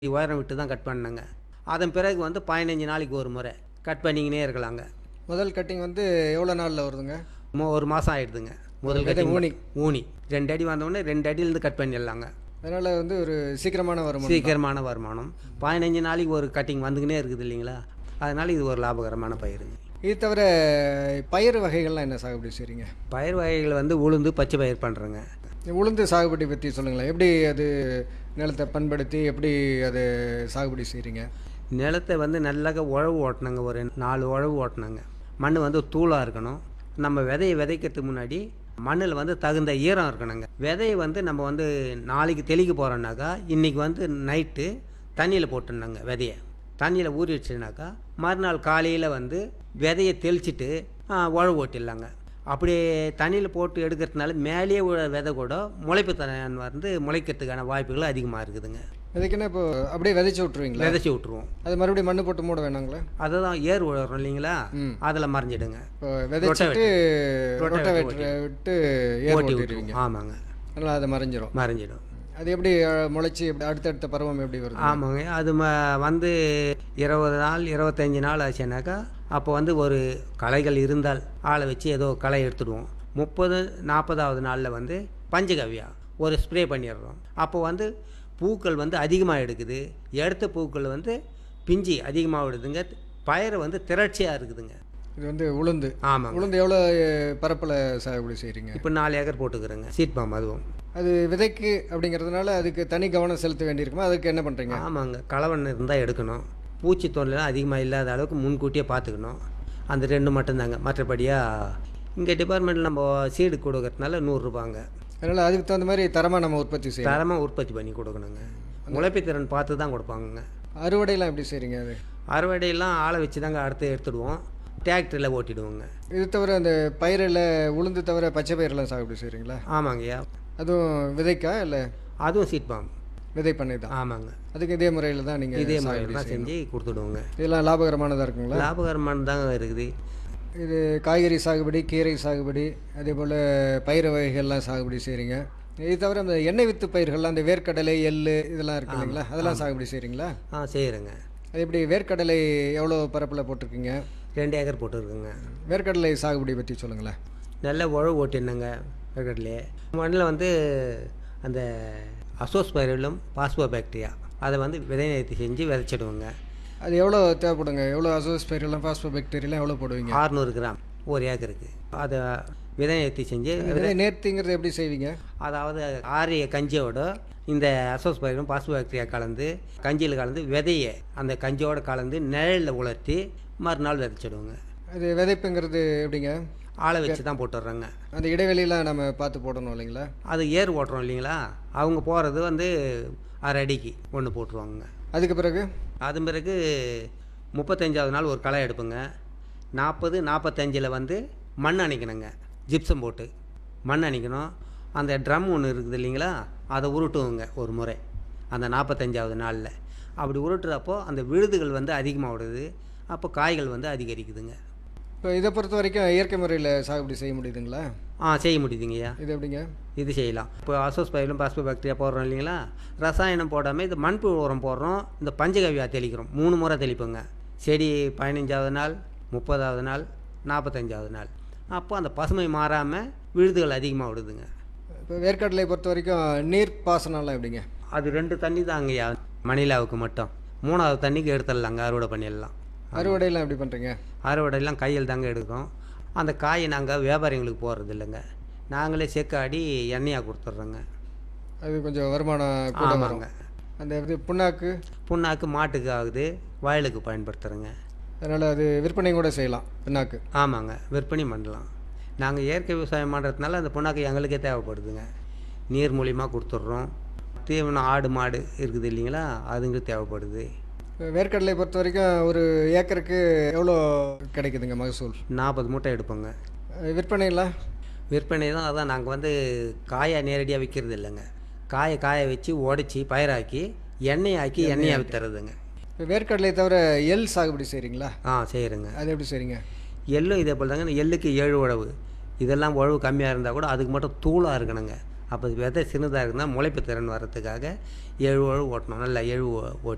உயரம் விட்டு தான் கட் பண்ணேங்க அதன் பிறகு வந்து பதினஞ்சு நாளைக்கு ஒரு முறை கட் பண்ணிக்கினே இருக்கலாங்க முதல் கட்டிங் வந்து எவ்வளோ நாளில் வருதுங்க மொ- ஒரு மாதம் ஆயிடுதுங்க முதல் விதை கட்டிங் ஊனி. ஊனி ரெண்டு அடி வந்தோடனே ரெண்டு அடியிலேருந்து கட் பண்ணிடலாங்க அதனால் வந்து ஒரு சீக்கிரமான வருமானம் சீக்கிரமான வருமானம் பதினஞ்சு நாளைக்கு ஒரு கட்டிங் வந்துக்கினே இருக்குது இல்லைங்களா அதனால் இது ஒரு லாபகரமான பயிருங்க இது தவிர பயிர் வகைகள்லாம் என்ன சாகுபடி செய்கிறீங்க பயிர் வகைகள் வந்து உளுந்து பச்சை பயிர் பண்ணுறேங்க உளுந்து சாகுபடி பற்றி சொல்லுங்களேன் எப்படி அது நிலத்தை பண்படுத்தி எப்படி அது சாகுபடி செய்கிறீங்க நிலத்தை வந்து நல்லா உழவு ஓட்டணுங்க ஒரு நாலு உழவு ஓட்டணுங்க மண் வந்து தூளாக இருக்கணும் நம்ம விதையை விதைக்கிறதுக்கு முன்னாடி மண்ணில் வந்து தகுந்த ஈரம் இருக்கணுங்க விதையை வந்து நம்ம வந்து நாளைக்கு தெளிக்க போகிறோன்னாக்கா இன்றைக்கி வந்து நைட்டு தண்ணியில் போட்டுருந்தாங்க விதையை தண்ணியில் ஊறிடுச்சுனாக்கா மறுநாள் காலையில் வந்து விதையை தெளிச்சிட்டு ஆ, உழவு ஓட்டிடலாங்க அப்படி தண்ணியில் போட்டு எடுக்கிறதுனால மேலேயே உள்ள விதை கூட முளைப்பு தரன் வந்து முளைக்கிறதுக்கான வாய்ப்புகள் அதிகமாக இருக்குதுங்க விதைக்குன்னா இப்போ அப்படியே விதைச்சி விட்ருவீங்களா விதைச்சி விட்ருவோம் அது மறுபடியும் மண்ணு போட்டு மூட வேணாங்களா அதுதான் ஏர் உழறோம் இல்லைங்களா ம். அதில் மறைஞ்சிடுங்க இப்போ விதைச்சிட்டு ரொட்டவேட்டர் ரொட்டவேட்டரை விட்டு ஏர் ஓட்டி ஓட்டிடுவீங்க விட்டுருவோம் ஆமாங்க அதனால் அது மறைஞ்சிரும் மறைஞ்சிடும் அது எப்படி அஹ், முளைச்சி எப்படி அடுத்தடுத்த பருவம் எப்படி வருது ஆமாங்க அது ம வந்து இருபது நாள் இருபத்தஞ்சி நாள் ஆச்சுனாக்கா அப்போ வந்து ஒரு களைகள் இருந்தால் ஆளை வச்சு ஏதோ களை எடுத்துடுவோம் முப்பது நாற்பதாவது நாளில் வந்து பஞ்சகவ்யா ஒரு ஸ்ப்ரே பண்ணிடுறோம் அப்போ வந்து பூக்கள் வந்து அதிகமாக எடுக்குது எடுத்த பூக்கள் வந்து பிஞ்சி அதிகமாக விடுதுங்க பயிர் வந்து திரட்சியாக இருக்குதுங்க இது வந்து உளுந்து ஆமாங்க உளுந்து எவ்வளோ பரப்பில் சாகுபடி செய்கிறீங்க இப்போ நாலு ஏக்கர் போட்டுக்கிறேங்க சீட் பாம் அதுவும் அது விதைக்கு அப்படிங்கிறதுனால அதுக்கு தனி கவனம் செலுத்த வேண்டியிருக்குமா அதுக்கு என்ன பண்ணுறீங்க ஆமாங்க கலவன் இருந்தால் எடுக்கணும் பூச்சி தொல்லைலாம் அதிகமாக இல்லாத அளவுக்கு முன்கூட்டியே பார்த்துக்கணும் அந்த ரெண்டு மட்டும்தாங்க மற்றபடியாக இங்கே டிபார்ட்மெண்ட்டில் நம்ம சீடு கொடுக்கறதுனால நூறுரூபாங்க அதனால் அதுக்கு தகுந்த மாதிரி தரமாக நம்ம உற்பத்தி செய்யணும் தரமாக உற்பத்தி பண்ணி கொடுக்கணுங்க முளைப்புத்திறன் பார்த்து தான் கொடுப்பாங்கங்க அறுவடைலாம் எப்படி செய்கிறீங்க அது அறுவடையெல்லாம் ஆளை வச்சு தாங்க அடுத்து எடுத்துடுவோம் டிராக்டரில் ஓட்டிடுவோங்க இது தவிர அந்த பயிரில் உளுந்து தவிர பச்சை பயிரெல்லாம் சாகுபடி செய்கிறீங்களா ஆமாங்கய்யா அதுவும் விதைக்கா இல்லை அதுவும் சீட் பாம் விதை பண்ணை தான் ஆமாங்க அதுக்கு இதே முறையில் தான் நீங்கள் இதே முறையில் தான் செஞ்சு கொடுத்துடுவோங்க இதெல்லாம் லாபகரமானதாக இருக்குங்களா லாபகரமான தாங்க இருக்குது இது காய்கறி சாகுபடி கீரை சாகுபடி அதே போல் பயிர் வகைகள்லாம் சாகுபடி செய்கிறீங்க இது தவிர அந்த எண்ணெய் வித்து பயிர்கள்லாம் அந்த வேர்க்கடலை எள்ளு இதெல்லாம் இருக்கு இல்லைங்களா அதெல்லாம் சாகுபடி செய்கிறீங்களா ஆ செய்கிறேங்க அது எப்படி வேர்க்கடலை எவ்வளோ பரப்பில் போட்டிருக்கீங்க ரெண்டு ஏக்கர் போட்டுருக்குங்க வேர்க்கடலை சாகுபடி பற்றி சொல்லுங்களேன் நல்ல உழவு ஓட்டிருந்தேங்க வேர்க்கடலையே மண்ணில் வந்து அந்த அசோஸ்பைரலும் பாஸ்போ பாக்டீரியா அதை வந்து விதை நிறுத்தி செஞ்சு விதைச்சிடுவோங்க அது எவ்வளோ தேவைப்படுங்க எவ்வளோ அசோஸ் பயிரெல்லாம் பாஸ்போ பாக்டீரியெல்லாம் எவ்வளோ போடுவீங்க ஆறுநூறு கிராம் ஒரு ஏக்கருக்கு அதை விதை நிறுத்தி செஞ்சு விதை நேர்த்திங்கிறது எப்படி செய்வீங்க அதாவது ஆரிய கஞ்சியோட இந்த அசோஸ்பைரலும் பாஸ்போ பாக்டீரியா கலந்து கஞ்சியில் கலந்து விதையை அந்த கஞ்சியோட கலந்து நிழலில் உலர்த்தி மறுநாள் விதைச்சிடுவோங்க அது விதைப்புங்கிறது எப்படிங்க ஆளை வச்சு தான் போட்டுடுறோங்க அந்த இடைவெளியெல்லாம் நம்ம பார்த்து போடணும் இல்லைங்களா அது ஏர் ஓட்டுறோம் இல்லைங்களா அவங்க போகிறது வந்து அரை அடிக்கு ஒன்று போட்டுருவாங்க அதுக்கு பிறகு அதன் பிறகு முப்பத்தஞ்சாவது நாள் ஒரு களை எடுப்புங்க நாற்பது நாற்பத்தஞ்சில் வந்து மண் அணைக்கணுங்க ஜிப்சம் போட்டு மண் அணைக்கணும் அந்த ட்ரம் ஒன்று இருக்குது இல்லைங்களா அதை உருட்டுவோங்க ஒரு முறை அந்த நாற்பத்தஞ்சாவது நாளில் அப்படி உருட்டுறப்போ அந்த விழுதுகள் வந்து அதிகமாக விடுது அப்போ காய்கள் வந்து அதிகரிக்குதுங்க இப்போ இதை பொறுத்த வரைக்கும் இயற்கை முறையில் சாகுபடி செய்ய முடியுதுங்களா ஆ செய்ய முடியுதுங்கய்யா இது எப்படிங்க இது செய்யலாம் இப்போ அசோஸ் பயிலும் பாஸ்போ பாக்டீரியா போடுறோம் இல்லைங்களா ரசாயனம் போடாமல் இது மண்புழு உரம் போடுறோம் இந்த பஞ்சகவ்யா தெளிக்கிறோம் மூணு முறை தெளிப்போங்க செடி பதினஞ்சாவது நாள் முப்பதாவது நாள் நாற்பத்தஞ்சாவது நாள் அப்போ அந்த பசுமை மாறாமல் விழுதுகள் அதிகமாக விடுதுங்க இப்போ வேர்க்கடலை பொறுத்த வரைக்கும் நீர் பாசனம்லாம் எப்படிங்க அது ரெண்டு தண்ணி தாங்கய்யா மணிலாவுக்கு மட்டும் மூணாவது தண்ணிக்கு எடுத்துடலாங்க அறுவடை பண்ணிடலாம் அறுவடையெல்லாம் எப்படி பண்ணுறீங்க அறுவடையெல்லாம் கையில் தாங்க எடுக்கும் அந்த காயை நாங்கள் வியாபாரிங்களுக்கு போடுறது இல்லைங்க நாங்களே செக்காடி எண்ணெயாக கொடுத்துட்றோங்க அது கொஞ்சம் வருமானம் கூட வரும் ஆமாங்க அந்த இது புண்ணாக்கு புண்ணாக்கு மாட்டுக்கு ஆகுது வயலுக்கு பயன்படுத்துகிறோங்க அதனால் அது விற்பனை கூட செய்யலாம் புண்ணாக்கு ஆமாங்க விற்பனை பண்ணலாம் நாங்கள் இயற்கை விவசாயம் பண்ணுறதுனால அந்த புண்ணாக்கு எங்களுக்கே தேவைப்படுதுங்க நீர் மூலியமாக கொடுத்துட்றோம் தீவனம் ஆடு மாடு இருக்குது இல்லைங்களா அதுங்களுக்கு தேவைப்படுது இப்போ வேர்க்கடலை பொறுத்த வரைக்கும் ஒரு ஏக்கருக்கு எவ்வளோ கிடைக்குதுங்க மகசூல் நாற்பது மூட்டை எடுப்போங்க அஹ் விற்பனைலாம் விற்பனை தான் அதான் நாங்கள் வந்து காயை நேரடியாக விற்கிறது இல்லைங்க காயை காய வச்சு உடச்சி பயிராக்கி எண்ணெய் ஆக்கி எண்ணெயாக விற்றுறதுங்க இப்போ வேர்க்கடலை தவிர எள் சாகுபடி செய்கிறீங்களா ஆ செய்கிறேங்க அது எப்படி செய்கிறீங்க எள்ளும் இதே போல் தாங்க எள்ளுக்கு ஏழு உழவு இதெல்லாம் உழவு கம்மியாக இருந்தால் கூட அதுக்கு மட்டும் தூளாக இருக்கணுங்க அப்போ விதை சின்னதாக இருந்தால் முளைப்பு திறன் வர்றதுக்காக ஏழு உழவு ஓட்டணும் நல்லா எழு ஓட்டி